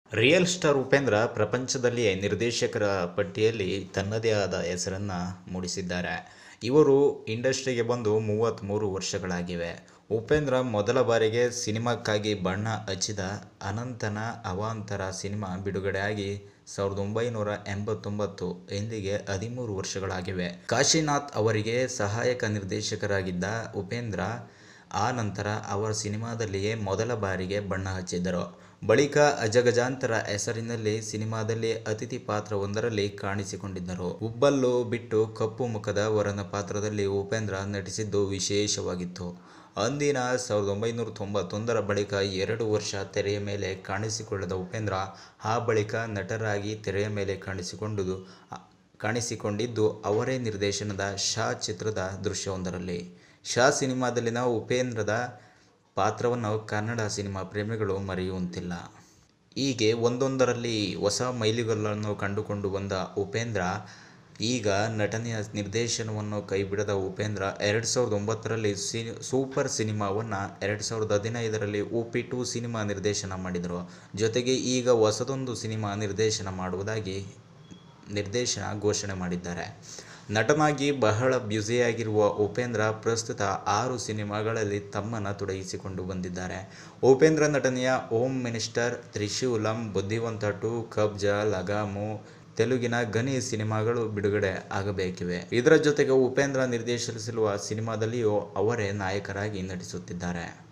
real star Upendra ಪ್ರಪಂಚದಲ್ಲಿಯೇ ನಿರ್ದೇಶಕರ ಪಟ್ಟಿಯಲ್ಲಿ ತನ್ನದೇ ಆದ ಹೆಸರನ್ನು ಮೂಡಿಸಿದ್ದಾರೆ ಇವರು ಇಂಡಸ್ಟ್ರಿಗೆ ಬಂದು ಮೂವತ್ತ್ಮೂರು ವರ್ಷಗಳಾಗಿವೆ ಉಪೇಂದ್ರ ಮೊದಲ ಬಾರಿಗೆ ಸಿನಿಮಾಕ್ಕಾಗಿ ಬಣ್ಣ ಹಚ್ಚಿದ ಅನಂತನ ಅವಾಂತರ ಸಿನಿಮಾ ಬಿಡುಗಡೆಯಾಗಿ ಸಾವಿರದ ಒಂಬೈನೂರ ಎಂಬತ್ತೊಂಬತ್ತು ಇಂದಿಗೆ ಹದಿಮೂರು ವರ್ಷಗಳಾಗಿವೆ ಕಾಶಿನಾಥ್ ಅವರಿಗೆ ಸಹಾಯಕ ನಿರ್ದೇಶಕರಾಗಿದ್ದ ಉಪೇಂದ್ರ ಆ ನಂತರ ಅವರ ಸಿನಿಮಾದಲ್ಲಿಯೇ ಮೊದಲ ಬಾರಿಗೆ ಬಣ್ಣ ಹಚ್ಚಿದ್ದರು ಬಳಿಕ ಅಜಗಜಾಂತರ ಹೆಸರಿನಲ್ಲಿ ಸಿನಿಮಾದಲ್ಲಿ ಅತಿಥಿ ಪಾತ್ರವೊಂದರಲ್ಲಿ ಕಾಣಿಸಿಕೊಂಡಿದ್ದರು ಹುಬ್ಬಲ್ಲು ಬಿಟ್ಟು ಕಪ್ಪು ಮುಖದ ವರನ ಪಾತ್ರದಲ್ಲಿ ಉಪೇಂದ್ರ ನಟಿಸಿದ್ದು ವಿಶೇಷವಾಗಿತ್ತು ಅಂದಿನ ಸಾವಿರದ ಒಂಬೈನೂರ ತೊಂಬತ್ತೊಂದರ ಬಳಿಕ ಎರಡು ವರ್ಷ ತೆರೆಯ ಮೇಲೆ ಕಾಣಿಸಿಕೊಳ್ಳದ ಉಪೇಂದ್ರ ಆ ಬಳಿಕ ನಟರಾಗಿ ತೆರೆಯ ಮೇಲೆ ಕಾಣಿಸಿಕೊಂಡುದು ಕಾಣಿಸಿಕೊಂಡಿದ್ದು ಅವರೇ ನಿರ್ದೇಶನದ ಶಾ ಚಿತ್ರದ ದೃಶ್ಯವೊಂದರಲ್ಲಿ ಶಾ ಸಿನಿಮಾದಲ್ಲಿನ ಉಪೇಂದ್ರದ ಪಾತ್ರವನ್ನು ಕನ್ನಡ ಸಿನಿಮಾ ಪ್ರೇಮಿಗಳು ಮರೆಯುವಂತಿಲ್ಲ ಹೀಗೆ ಒಂದೊಂದರಲ್ಲಿ ಹೊಸ ಮೈಲಿಗಲ್ಲನ್ನು ಕಂಡುಕೊಂಡು ಬಂದ ಉಪೇಂದ್ರ ಈಗ ನಟನೆಯ ನಿರ್ದೇಶನವನ್ನು ಕೈಬಿಡದ ಉಪೇಂದ್ರ ಎರಡು ಸಾವಿರದ ಒಂಬತ್ತರಲ್ಲಿ ಸಿ ಸೂಪರ್ ಸಿನಿಮಾವನ್ನು ಎರಡು ಸಾವಿರದ ಹದಿನೈದರಲ್ಲಿ ಪಿ ಟು ಸಿನಿಮಾ ನಿರ್ದೇಶನ ಮಾಡಿದರು ಜೊತೆಗೆ ಈಗ ಹೊಸದೊಂದು ಸಿನಿಮಾ ನಿರ್ದೇಶನ ಮಾಡುವುದಾಗಿ ನಿರ್ದೇಶನ ಘೋಷಣೆ ಮಾಡಿದ್ದಾರೆ ನಟನಾಗಿ ಬಹಳ ಬ್ಯುಸಿಯಾಗಿರುವ ಉಪೇಂದ್ರ ಪ್ರಸ್ತುತ ಆರು ಸಿನಿಮಾಗಳಲ್ಲಿ ತಮ್ಮನ್ನು ತೊಡಗಿಸಿಕೊಂಡು ಬಂದಿದ್ದಾರೆ ಉಪೇಂದ್ರ ನಟನೆಯ ಹೋಮ್ ಮಿನಿಸ್ಟರ್ ತ್ರಿಶೂಲಂ ಬುದ್ಧಿವಂತ ಟು ಕಬ್ಜಾ ಲಗಾಮು ತೆಲುಗಿನ ಗನಿ ಸಿನಿಮಾಗಳು ಬಿಡುಗಡೆ ಆಗಬೇಕಿವೆ ಇದರ ಜೊತೆಗೆ ಉಪೇಂದ್ರ ನಿರ್ದೇಶಿಸಿರುವ ಸಿನಿಮಾದಲ್ಲಿಯೂ ಅವರೇ ನಾಯಕರಾಗಿ ನಟಿಸುತ್ತಿದ್ದಾರೆ